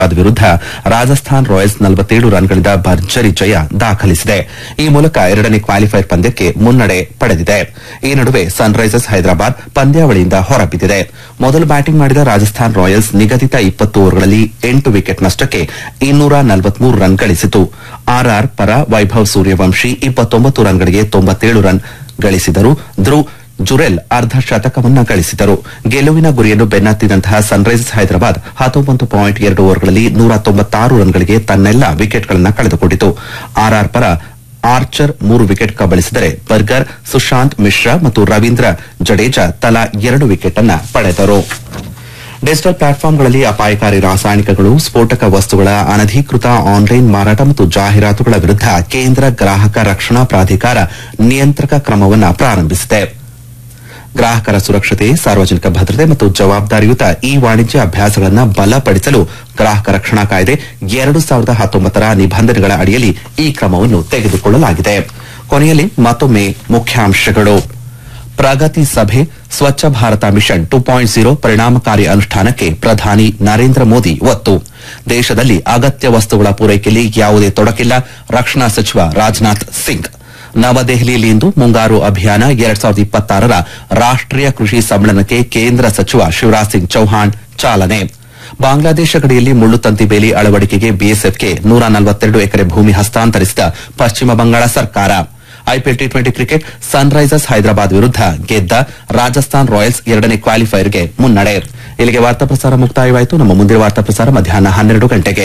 ಅದ್ ವಿರುದ್ಧ ರಾಜಸ್ಥಾನ್ ರಾಯಲ್ಸ್ ನಲವತ್ತೇಳು ರನ್ಗಳಿಂದ ಭರ್ಜರಿ ಜಯ ದಾಖಲಿಸಿದೆ ಈ ಮೂಲಕ ಎರಡನೇ ಕ್ವಾಲಿಫೈರ್ ಪಂದ್ಯಕ್ಕೆ ಮುನ್ನಡೆ ಪಡೆದಿದೆ ಈ ನಡುವೆ ಸನ್ರೈಸರ್ಸ್ ಹೈದರಾಬಾದ್ ಪಂದ್ಯಾವಳಿಯಿಂದ ಹೊರಬಿದ್ದಿದೆ ಮೊದಲು ಬ್ಯಾಟಿಂಗ್ ಮಾಡಿದ ರಾಜಸ್ಥಾನ್ ರಾಯಲ್ಸ್ ನಿಗದಿತ ಇಪ್ಪತ್ತು ಓವರ್ಗಳಲ್ಲಿ ಎಂಟು ವಿಕೆಟ್ ನಷ್ಟಕ್ಕೆ ಇನ್ನೂರ ನಲವತ್ಮೂರು ರನ್ ಗಳಿಸಿತು ಆರ್ಆರ್ ಪರ ವೈಭವ್ ಸೂರ್ಯವಂಶಿ ಇಪ್ಪತ್ತೊಂಬತ್ತು ರನ್ಗಳಿಗೆ ತೊಂಬತ್ತೇಳು ರನ್ ಗಳಿಸಿದರು ಧ್ರುವ್ ಜುರೆಲ್ ಅರ್ಧ ಶತಕವನ್ನ ಗಳಿಸಿದರು ಗೆಲುವಿನ ಗುರಿಯನ್ನು ಬೆನ್ನತ್ತಿದಂತಹ ಸನ್ರೈಸರ್ಸ್ ಹೈದರಾಬಾದ್ ಹತ್ತೊಂಬತ್ತು ಪಾಯಿಂಟ್ ಎರಡು ಓವರ್ಗಳಲ್ಲಿ ನೂರ ತೊಂಬತ್ತಾರು ರನ್ಗಳಿಗೆ ತನ್ನೆಲ್ಲ ವಿಕೆಟ್ಗಳನ್ನು ಕಳೆದುಕೊಂಡಿತು ಆರ್ಆರ್ ಪರ ಆರ್ಚರ್ ಮೂರು ವಿಕೆಟ್ ಕಬಳಿಸಿದರೆ ಬರ್ಗರ್ ಸುಶಾಂತ್ ಮಿಶ್ರಾ ಮತ್ತು ರವೀಂದ್ರ ಜಡೇಜಾ ತಲಾ ಎರಡು ವಿಕೆಟ್ ಅನ್ನ ಪಡೆದರು ಡಿಜಿಟಲ್ ಪ್ಲಾಟ್ಫಾರ್ಮ್ಗಳಲ್ಲಿ ಅಪಾಯಕಾರಿ ರಾಸಾಯನಿಕಗಳು ಸ್ಫೋಟಕ ವಸ್ತುಗಳ ಅನಧಿಕೃತ ಆನ್ಲೈನ್ ಮಾರಾಟ ಮತ್ತು ಜಾಹೀರಾತುಗಳ ವಿರುದ್ಧ ಕೇಂದ್ರ ಗ್ರಾಹಕ ರಕ್ಷಣಾ ಪ್ರಾಧಿಕಾರ ನಿಯಂತ್ರಕ ಕ್ರಮವನ್ನು ಪ್ರಾರಂಭಿಸಿದೆ ಗ್ರಾಹಕರ ಸುರಕ್ಷತೆ ಸಾರ್ವಜನಿಕ ಭದ್ರತೆ ಮತ್ತು ಜವಾಬ್ದಾರಿಯುತ ಈ ವಾಣಿಜ್ಯ ಅಭ್ಯಾಸಗಳನ್ನು ಬಲಪಡಿಸಲು ಗ್ರಾಹಕ ರಕ್ಷಣಾ ಕಾಯ್ದೆ ಎರಡು ಸಾವಿರದ ಹತ್ತೊಂಬತ್ತರ ನಿಬಂಧನೆಗಳ ಅಡಿಯಲ್ಲಿ ಈ ಕ್ರಮವನ್ನು ತೆಗೆದುಕೊಳ್ಳಲಾಗಿದೆ ಕೊನೆಯಲ್ಲಿ ಮತ್ತೊಮ್ಮೆ ಮುಖ್ಯಾಂಶಗಳು ಪ್ರಗತಿ ಸಭೆ Swachh Bharat mission two point zero ಪರಿಣಾಮಕಾರಿ ಅನುಷ್ಠಾನಕ್ಕೆ ಪ್ರಧಾನಿ ನರೇಂದ್ರ ಮೋದಿ ಒತ್ತು ದೇಶದಲ್ಲಿ ಅಗತ್ಯ ವಸ್ತುಗಳ ಪೂರೈಕೆಯಲ್ಲಿ ಯಾವುದೇ ತೊಡಕಿಲ್ಲ ರಕ್ಷಣಾ ಸಚಿವ ರಾಜನಾಥ್ ಸಿಂಗ್ ನವದೆಹಲಿಯಲ್ಲಿಂದು ಮುಂಗಾರು ಅಭಿಯಾನ ಎರಡ್ ಸಾವಿರದ ಇಪ್ಪತ್ತಾರರ ರಾಷ್ಟೀಯ ಕೃಷಿ ಸಮ್ಮೇಳನಕ್ಕೆ ಕೇಂದ್ರ ಸಚಿವ ಶಿವರಾಜ್ ಸಿಂಗ್ ಚೌಹಾಣ್ ಚಾಲನೆ ಬಾಂಗ್ಲಾದೇಶ ಗಡಿಯಲ್ಲಿ ಮುಳ್ಳುತಂತಿ ಬೇಲಿ ಅಳವಡಿಕೆಗೆ ಬಿಎಸ್ಎಫ್ಗೆ ನೂರ ನಲವತ್ತೆರಡು ಎಕರೆ ಭೂಮಿ ಹಸ್ತಾಂತರಿಸಿದ ಪಶ್ಚಿಮ ಬಂಗಾಳ ಸರ್ಕಾರ IPL T twenty cricket Sunrisers Hyderabad ವಿರುದ್ಧ ಗೆದ್ದ ರಾಜಸ್ಥಾನ್ ರಾಯಲ್ಸ್ ಎರಡನೇ ಕ್ವಾಲಿಫೈರ್ಗೆ ಮುನ್ನಡೆ ಇಲ್ಲಿಗೆ ವಾರ್ತಾ ಪ್ರಸಾರ ಮುಕ್ತಾಯವಾಯಿತು ನಮ್ಮ ಮುಂದಿನ ವಾರ್ತಾ ಪ್ರಸಾರ ಮಧ್ಯಾಹ್ನ ಹನ್ನೆರಡು ಗಂಟೆಗೆ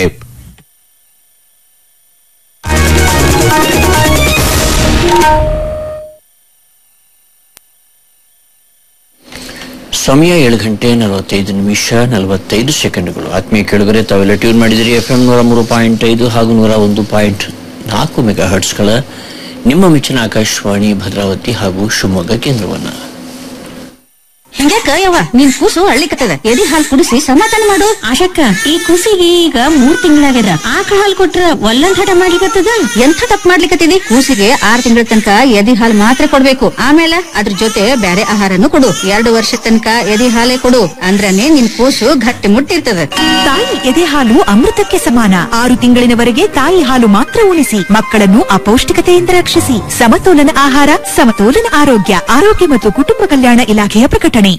ಸಮಯ ಏಳು ಗಂಟೆ ನಲವತ್ತೈದು ನಿಮಿಷ ನಲವತ್ತೈದು ಸೆಕೆಂಡ್ಗಳು ಆತ್ಮೀಯ ಕೇಳುಗರೆ ತಾವೆಲ್ಲ ಟ್ಯೂನ್ ಮಾಡಿದಿರಿ ಎಫ್ ಎಂ ನೂರ ಮೂರು ಪಾಯಿಂಟ್ ಐದು ಹಾಗೂ ನೂರ ಒಂದು ಪಾಯಿಂಟ್ ನಾಲ್ಕು ಮೆಗಾ ಹರ್ಟ್ಸ್ಗಳ ನಿಮ್ಮ ಮೆಚ್ಚಿನ ಆಕಾಶವಾಣಿ ಭದ್ರಾವತಿ ಹಾಗೂ ಶಿವಮೊಗ್ಗ ಕೇಂದ್ರವನ್ನ ಹಿಂಗ್ಯಾಕ ಯವ್ವ ನಿನ್ ಕೂಸು ಅಳ್ಳಿಕತ್ತದ ಎದಿ ಹಾಲ್ ಕುಡಿಸಿ ಸಮಾಧಾನ ಮಾಡು ಆಶಕ್ಕ ಈ ಕೂಸಿಗೆ ಈಗ ಮೂರ್ ತಿಂಗಳಾಗ್ಯದ ಆಕಳ ಹಾಲ್ ಕೊಟ್ರ ಒಲ್ಲಂದ್ ಹಠ ಮಾಡ್ಲಿಕತ್ತದ ಎಂಥ ತಪ್ಪು ಮಾಡ್ಲಿಕತ್ತಿದಿ ಕೂಸಿಗೆ ಆರ್ ತಿಂಗಳ ತನಕ ಎದಿ ಹಾಲ್ ಮಾತ್ರ ಕೊಡ್ಬೇಕು ಆಮೇಲೆ ಅದ್ರ ಜೊತೆ ಬ್ಯಾರೆ ಆಹಾರನು ಕೊಡು ಎರಡು ವರ್ಷ ತನಕ ಎದಿ ಹಾಲೇ ಕೊಡು ಅಂದ್ರನೇ ನಿನ್ ಕೂಸು ಗಟ್ಟಿ ಮುಟ್ಟಿರ್ತದ ತಾಯಿ ಎದೆ ಹಾಲು ಅಮೃತಕ್ಕೆ ಸಮಾನ ಆರು ತಿಂಗಳಿನವರೆಗೆ ತಾಯಿ ಹಾಲು ಮಾತ್ರ ಉಣಿಸಿ ಮಕ್ಕಳನ್ನು ಅಪೌಷ್ಟಿಕತೆಯಿಂದ ರಕ್ಷಿಸಿ ಸಮತೋಲನ ಆಹಾರ ಸಮತೋಲನ ಆರೋಗ್ಯ ಆರೋಗ್ಯ ಮತ್ತು ಕುಟುಂಬ ಕಲ್ಯಾಣ ಇಲಾಖೆಯ ಪ್ರಕಟಣೆ